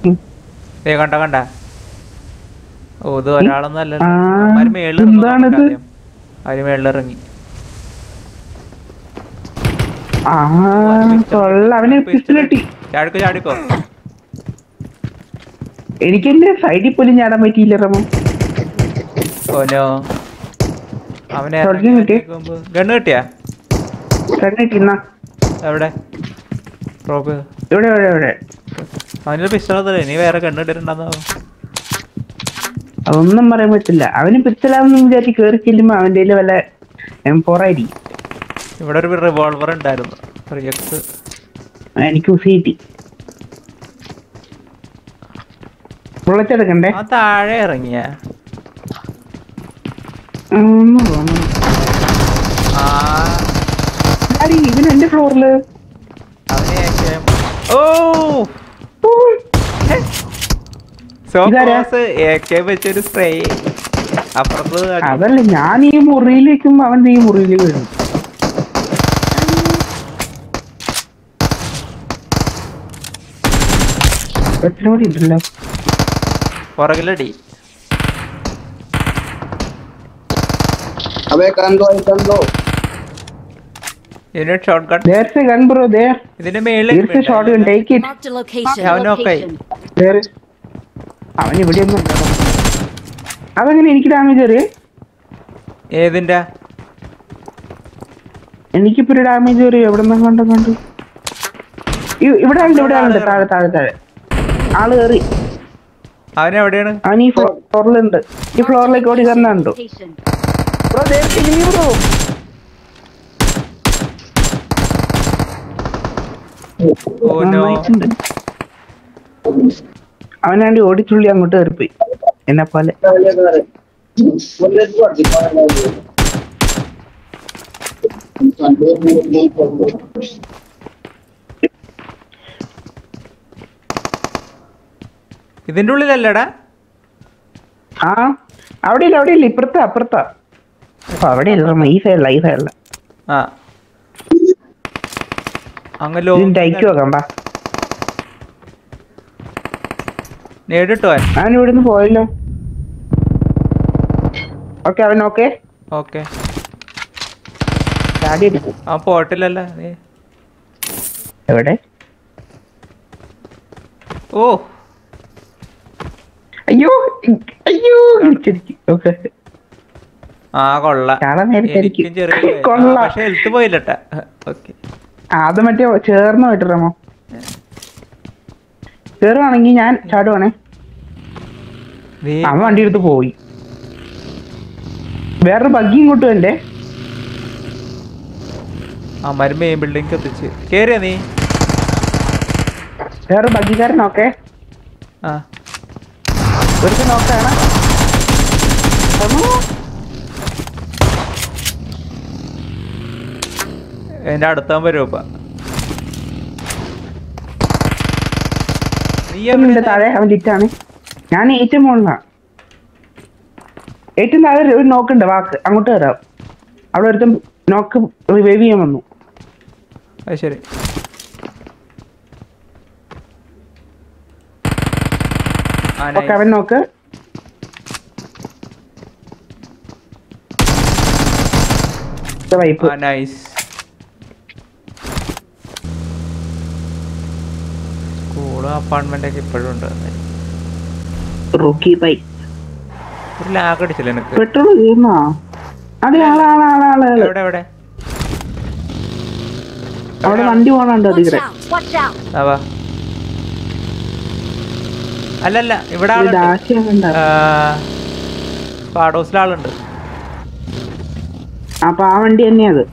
ദേ കണ്ട കണ്ട ഓ ഇത് ഒരാളൊന്നും അല്ലല്ലോ ആ, അവന്മാര് മേളിൽ എന്താണിത്? അവര് മേളിലിറങ്ങി ആ കൊള്ള അവന് പിസ്റ്റൽ കിട്ടി ചാടിക്കോ ചാടിക്കോ എനിക്ക് എന്റെ സൈഡിൽ പോലും ചാടാൻ പറ്റിയില്ല റമോ ഓനോ അവനെ ഷോട്ട്ഗൺ കിട്ടി? ഗണ്ണ് കിട്ടിയാ കണ്ണിട്ടിന്ന എവിടെ ഡ്രോപ്പ് ഇവിടെ ഇവിടെ ഇവിടെ അവനൊരു പിസ്റ്റളല്ലേ നീ വേറെ ഗണ്ണ് ഇട്ടിട്ടുണ്ടെന്നോ അതൊന്നും പറയാൻ പറ്റില്ല അവന് പിസ്റ്റലാന്ന് വിചാരിച്ച് കേറി ചെല്ലുമ്പോ അവന്റെ കയ്യില് വല്ല എം ഫോർ ആയിരിക്കും ഇവിടെ ഒരു റിവോൾവർ ഉണ്ടായിരുന്നു റിയക്സ് എനിക്ക് ഉസി കിട്ടി ബുള്ളറ്റ് എടുക്കണ്ടേ ആ താഴെ ഇറങ്ങിയ ഉം, തോന്നുന്നു. ആ ആടി, ഇവൻ എന്റെ ഫ്ലോറില് അവനെ AKM ഓ ഇതാരാ? സോസ് എ കെ വെച്ചൊരു സ്പ്രേ അപ്പുറത്ത് അടി- അതല്ല ഞാൻ ഈ മുറിയിലേക്കും അവൻ ഈ മുറിയിലേക്ക് വരും എത്ര കൂടി ഉണ്ടല്ലോ പുറകിലടി अबे कर दो कर दो ഇതിന് short cut There's a gun bro there. ഇതിന്റെ മേളിൽ Here's a shotgun. Take it. Marked a location. Yeah, no, okay. There. അവൻ ഇവിടെ ഒന്നും അതെങ്ങനെ എനിക്ക് ഡാമേജ് അറിയേ ഏതിന്റെ എനിക്കിപ്പോ ഒരു ഡാമേജ് അറിയോ എവിടെ നിന്നും കണ്ടു കണ്ടു ഇ- ഇവിടെ ആളുണ്ട് ഇവിടെ ആളുണ്ട് താഴെ താഴെ താഴെ ആള് കയറി അവൻ എവിടെയാണ് അവൻ ഈ ഫ്ലോറിലുണ്ട് ഈ ഫ്ലോറിലേക്ക് ഓടി കയറുന്നുണ്ടോ Location. Bro bro oh no നന്നായിട്ടുണ്ട് അവനാണ്ടി ഓടിച്ചുള്ളി അങ്ങോട്ട് കയറിപ്പോയി എന്നെ പോലെ मुझे तो दिखाना ഇതിന്റെ ഉള്ളിലല്ലടാ ആ അവിടെ ഇല്ല അവിടെ ഇല്ല ഇപ്പുറത്താ അപ്പുറത്താ അപ്പൊ അവിടെ ഇല്ല ഈ സൈഡില ഈ സൈഡില ആ അങ്ങ് ഇതിന്റെ ഐക്യം ലോ നോക്കാം ബാ നേടിട്ടോ അവൻ അവൻ ഇവിടുന്ന് പോയല്ലോ ഓക്കെ അവൻ ഓക്കെ ഓക്കെ ചാടി അടിക്കും അവൻ പോട്ടില്ലല്ല നീ എവിടെ ഓ അയ്യോ അയ്യോ ഓക്കെ ആ കൊള്ള ചാടാൻ നേരത്തെ എനിക്കും എനിക്ക് ചെറിയ കൊള്ളാം. പക്ഷെ ഹെൽത്ത് പോയില്ലട്ടാ ഓക്കെ ആ, അത് മറ്റേ ചേർന്ന് വിട്ടിറമോ കേറുവാണെങ്കി ഞാൻ ചാടുവാണേ നീ അവൻ വണ്ടി എടുത്ത് പോയി വേറൊരു ബഗ്ഗി ഇങ്ങോട്ടും എന്റെ അമ്മാര് മെയിൻ ബിൽഡിംഗ് എത്തിച്ച് കേറിയ നീ വേറൊരു ബഗ്ഗിക്കാരൻ നോക്കേ ആ ഒരു നോക്കാണ് എന്റെ അടുത്താൻ വരും ഇപ്പൊ നീ ഉണ്ട് എവിടെ താഴെ അവൻ ലിറ്റാണ് ഞാൻ ഏറ്റവും മുകളിലാണ് ഏറ്റവും താഴെ ഒരു നോക്കുണ്ട് വാക്ക് അങ്ങോട്ട് വരാം അവിടെ ഒരുത്തം നോക്ക് റിവൈവ് ചെയ്യാൻ വന്നു അത് ശരി ആ, ഓക്കെ nice. അവൻ നോക്ക് വൈപ്പ് ആ നൈസ് സ്കൂളും അപ്പാർട്ട്മെന്റ് ഒക്കെ ഇപ്പോഴും ഉണ്ട് റൂക്കി ബൈ ഒരു ലാഗ് അടിച്ചില്ല എനിക്ക് പെട്രോൾ തീർന്നോ അതെ ആളാണ് ആളാണ് ആള് എവിടെ എവിടെ അവിടെ വണ്ടി പോകണുണ്ടോ Watch അതിവിടെ out! Watch out! ആവാ അല്ലല്ല ഇവിടെ ഇത് ആളുണ്ട് ദാസ്യമുണ്ട് പാഡ് ഹൗസിൽ ആളുണ്ട് അപ്പൊ ആ വണ്ടി തന്നെയാ അത്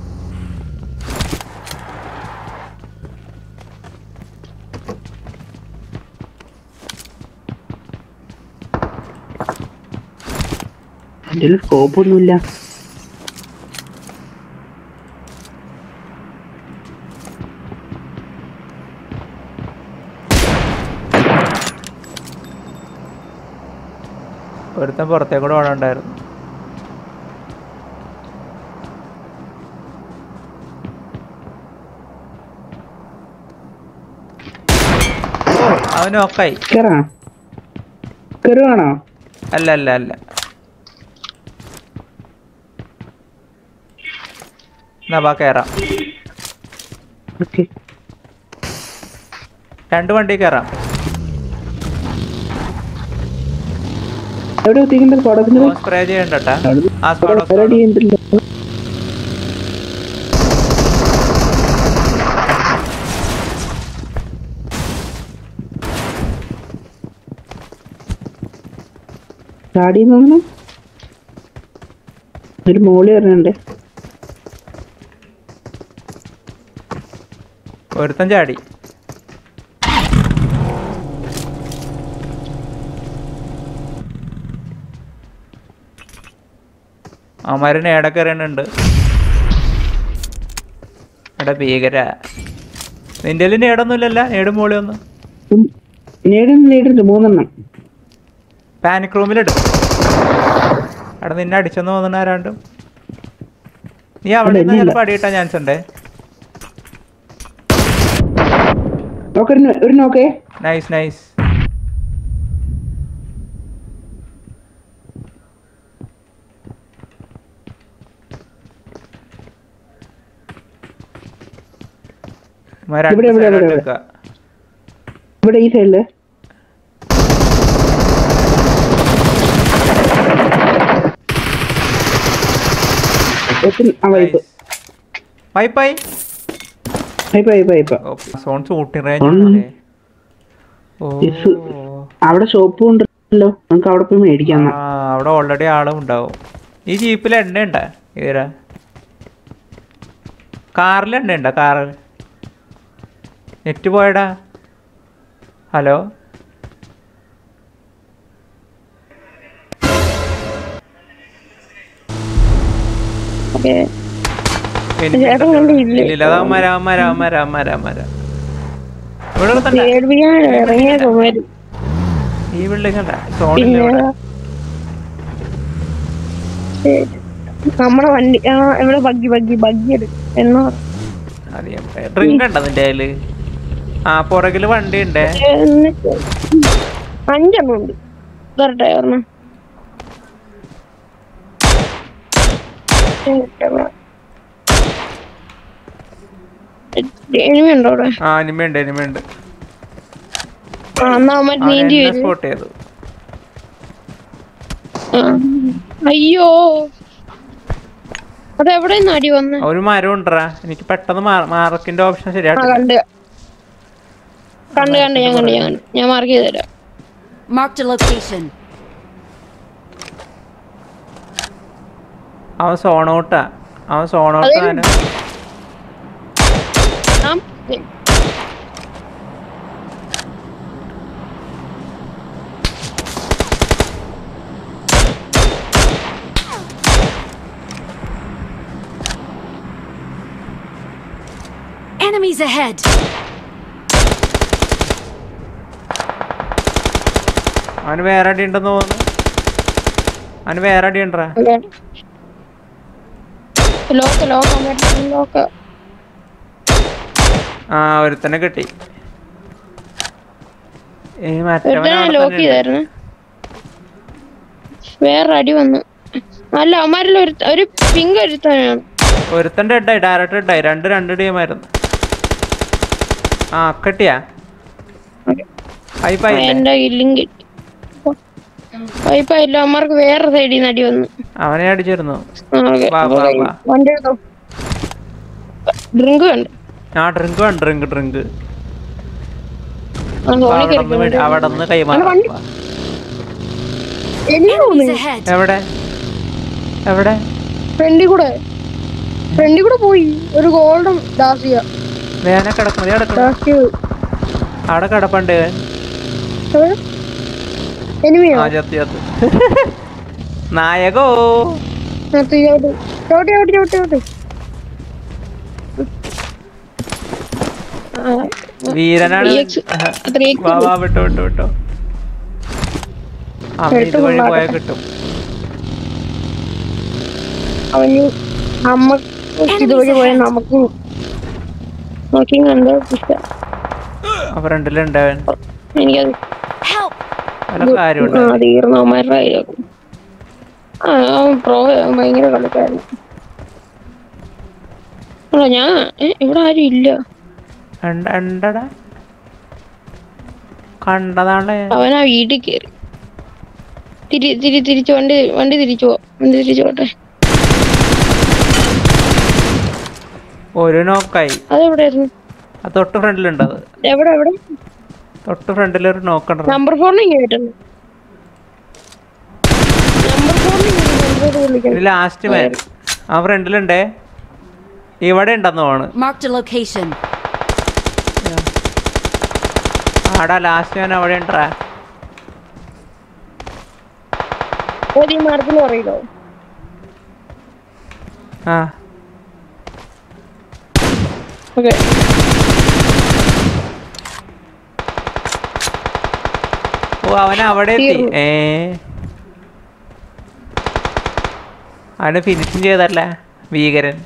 എന്റെ സ്കോപ്പ് ഒന്നുമില്ല ഒരുത്തൻ പുറത്തേക്കൂടെ ഓടണ്ടായിരുന്നു ഓ അവൻ നോക്കായി കേറാ കയറുവാണോ അല്ല അല്ല അല്ല എന്നാ ബാ കയറാം ഓക്കെ രണ്ട് വണ്ടി കയറാം എവിടെ എത്തിക്കുന്നത് പടക്കുന്നത് സ്പ്രേ ചെയ്യണ്ടട്ടാ ആ റെഡി സ്പാഡോ ചെയ്യുന്നില്ല ചാടി നോക്കണം ഒരു മോളി പറഞ്ഞുണ്ട് ഒരുത്തൻ ചാടി അവന്മാര് നേടൊക്കെ എറിയണുണ്ട് എടാ ഭീകര നിന്റെ നേടൊന്നുമില്ലല്ല നേടും മോളി ഒന്ന് നേടുന്നു നേടുന്നുണ്ട് മൂന്നെണ്ണം പാനിക് റൂമിലിടും എടാ നിന്നെ അടിച്ചെന്ന് തോന്നണ ആരാണ്ടും നീ അവിടെ നിന്ന് ഇല്ലില്ല. ചിലപ്പോൾ അടിയിട്ടാൻ ചാൻസ് ഉണ്ടേ നോക്കൊരു ഒരു നോക്കേ നൈസ് നൈസ് ഇവിടെ, ഇവിടെ, ഇവിടെ, ഇവിടെ. ഇവിടെ ഈ സൈഡില് എത്തി- ആ വൈപ്പ് വൈപ്പായി wipe wipe wipe zone shooting ഉം. റേഞ്ച് ഓ ഇസ്. അവിടെ ഷോപ്പും ഉണ്ടല്ലോ നമുക്ക് അവിടെ പോയി മേടിക്കാം ആ അവിടെ ഓൾറെഡി ആളും ഉണ്ടാവും ഈ ജീപ്പിൽ എണ്ണ ഉണ്ടാ ഇതരാ കാറിൽ എണ്ണ ഉണ്ടാ കാറിൽ നെറ്റ് പോയടാ ഹലോ എനിക്ക് ചേട്ടൻ കൊണ്ട് ഇല്ലേ? ഇല്ലില്ല അത് അമ്മര അമ്മര അമ്മര അമ്മര അമ്മര ഇവിടെ തന്നെ പേടിപ്പിക്കാൻ ഇറങ്ങിയൊക്കെ വരും ഈ ബിൽഡിംഗ് അല്ല സോണില്ല പിന്നെ ഇവിടെ ശരി. നമ്മുടെ വണ്ടി ആ ഇവിടെ ബഗ്ഗി ബഗ്ഗി ബഗ്ഗി എടുക്കും എന്നോ അറിയാം ഡ്രിങ്ക് ഉണ്ടോ നിന്റെ കയ്യില് ആ പുറകില് വണ്ടി ഉണ്ടേ എന്നിട്ട് അഞ്ചെണ്ണം ഉണ്ട് വരട്ടെ ഒരെണ്ണം എനിമി ഉണ്ടോ അവിടെ ആ ഇനിമയുണ്ട് ഇനിമയുണ്ട് ആ എന്നാ അവന്മാർ നീന്തി വരും സ്പോട്ട് ചെയ്തു ആ. അയ്യോ അതെവിടെ നിന്ന് അടി വന്ന് ഒരു മരം ഉണ്ടറാ എനിക്ക് പെട്ടെന്ന് മാർക്കിന്റെ ഓപ്ഷൻ ആ ശരിയായിട്ട് കണ്ട് കണ്ട് കണ്ട് ഞാൻ കണ്ട് ഞാൻ കണ്ട് ഞാൻ മാർക്ക് ചെയ്ത് തരാം Marked a location. അവൻ സോൺ ഔട്ടാ അവൻ സോൺ ഔട്ട് അതെ. ആണ് ആ, Enemies ahead. അവന് വേറെ അടി ഉണ്ടെന്ന് തോന്നുന്നു അവന് വേറെ അടി ഉണ്ടറാ അതെ. ലോക്ക് ലോക്ക് അമേരിക്കൻ ലോക്ക് ആ ഒരുത്തനെ കിട്ടി ഈ ഒരുത്തനെ മറ്റവൻ ലോക്ക് ചെയ്തായിരുന്നു വേറെ അടി വന്നു അല്ല അവന്മാരിൽ ഒരു ഒരു പിങ്ക് ഒരുത്തനാണ് ഒരുത്തൻ ഡെഡായി ഡയറക്റ്റ് ഡെഡായി രണ്ട് രണ്ട് ടീമായിരുന്നു ആ കിട്ടിയാ പൈപ്പായില്ലേ എന്റെ കില്ലും കിട്ടി പൈപ്പായില്ല അവന്മാർക്ക് വേറെ സൈഡിൽ നിന്ന് അടി വന്നു അവനെ അടിച്ചിരുന്നു ആ, ഓക്കേ. വാ, വാ, വാ. വണ്ടി എടുത്തോ ഡ്രിങ്ക് വേണ്ട ആ ഡ്രിങ്ക് വേണം ഡ്രിങ്ക് ഡ്രിങ്ക് ആ, സോണി അവിടെ നിന്ന് അവിടെ നിന്ന് കൈമാറാം വണ്ടി- വാ. എനിക്ക് Enemies തോന്നി ahead. എവിടെ എവിടെ ഫ്രണ്ടിൽ കൂടെ ഫ്രണ്ടിൽ കൂടെ പോയി ഒരു ഗോൾഡൻ ഡാസിയ വേന കിടക്കുന്നത് കിടക്കണം ഡാസിയ അവിടെ കിടപ്പുണ്ട് എനിമിയോ ആ ചത്ത് ചത്ത് നായകോ ചവിട്ടി ചവിട്ടി ചവിട്ടി ചവിട്ടി ചവിട്ടി ആ, വീരനാണ് 3x, 3x വാ വാ വിട്ടോ വിട്ടോ വിട്ടോ അവൻ എടുത്ത് ഇതുവഴി കൊള്ളാം. പോയാൽ കിട്ടും അവന് നമ്മ ഇതുവഴി പോയ നമുക്ക് നോക്കി കണ്ടോ ഇഷ്ടം ആ ഫ്രണ്ടിലുണ്ട് അവൻ എനിക്കത് Help! വല്ല കാര്യമുണ്ട് ആ തീർന്നവന്മാരുടെ കയ്യിലാക്കും ആ അവൻ പ്രോ ഭയങ്കര കളിക്കാരൻ അല്ല ഞാൻ ഏ, ഇവിടെ ആരും ഇല്ല എണ്ട- എണ്ടടാ കണ്ടതാണേ അവൻ ആ വീട്ടിൽ കയറി തിരി തിരി തിരിച്ചു വണ്ടി വണ്ടി തിരിച്ചു പോ വണ്ടി തിരിച്ചു പോട്ടെ ഒരു നോക്കായി അതെവിടെയായിരുന്നു അത് തൊട്ട് ഫ്രണ്ടിലുണ്ട് അത് എവിടെ എവിടെ തൊട്ട് ഫ്രണ്ടിലൊരു നോക്കണ്ട നമ്പർ ഫോറിന് കേട്ടുണ്ട് നമ്പർ ഫോറിന് നമ്പർ വിളിക്കണം ലാസ്റ്റ് മാൻ ആ ഫ്രണ്ടിലുണ്ടേ ഇവിടെ ഉണ്ടെന്ന് തോണ് Marked a location. ആടാ ലാസ്റ്റ് മാൻ അവിടെ ഉണ്ടാ ഏത് ഈ മരത്തിന് പറയില്ലോ ആ ഓക്കെ ഓ അവൻ അവിടെ എത്തി തീർന്നു. ഏ അവന് ഫിനിഷിങ് ചെയ്തല്ലേ ഭീകരൻ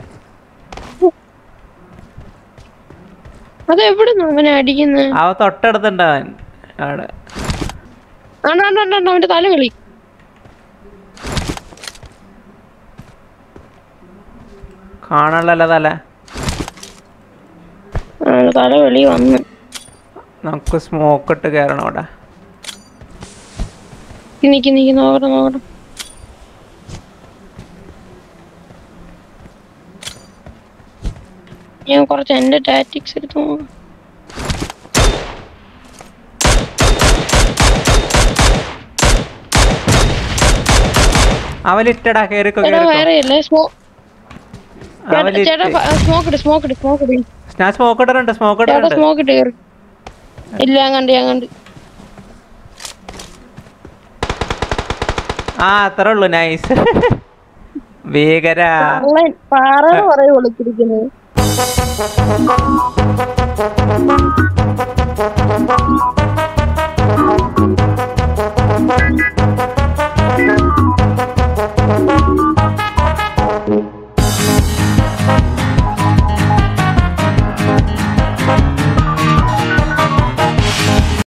അതെവിടെ അവനെ അടിക്കുന്നത് അവ തൊട്ടടുത്തുണ്ട് അവൻ അവിടെ ആണ്ടാണ്ടാണ്ട അവന്റെ തല കളി കാണാനുള്ള തല അവന്റെ തല വെളി വന്ന് നമുക്ക് സ്മോക്ക് ഇട്ട് കയറണം അവിടെ നിക്ക് നിക്ക് നോക്കട്ടെ നോക്കട്ടെ ഞാൻ കുറച്ച് എന്റെ ടാറ്റിക്സ് എടുത്ത് നോക്കാം അവലിട്ടടാ കയറിക്കോ ചേട്ടാ കയറിക്കോ വേറെ അല്ലേ സ്മോ അവലിട്ട് ചേട്ടാ സ്മോക്ക് ഇട്ട് സ്മോക്ക് ഇട്ട് സ്മോക്ക് ഇട്ട് ഞാൻ സ്മോക്ക് ഇടറുണ്ട് സ്മോക്ക് ചേട്ടാ ഇടറുണ്ട് സ്മോക്ക് ഇട്ട് കയറി ഇല്ല ഞാൻ കണ്ട് ഞാൻ കണ്ട് ആ അത്രേ ഉള്ളു നൈസ് ഭീകര കള്ളൻ പാറ പറയ വിളിച്ചിരിക്കുന്നത് Marked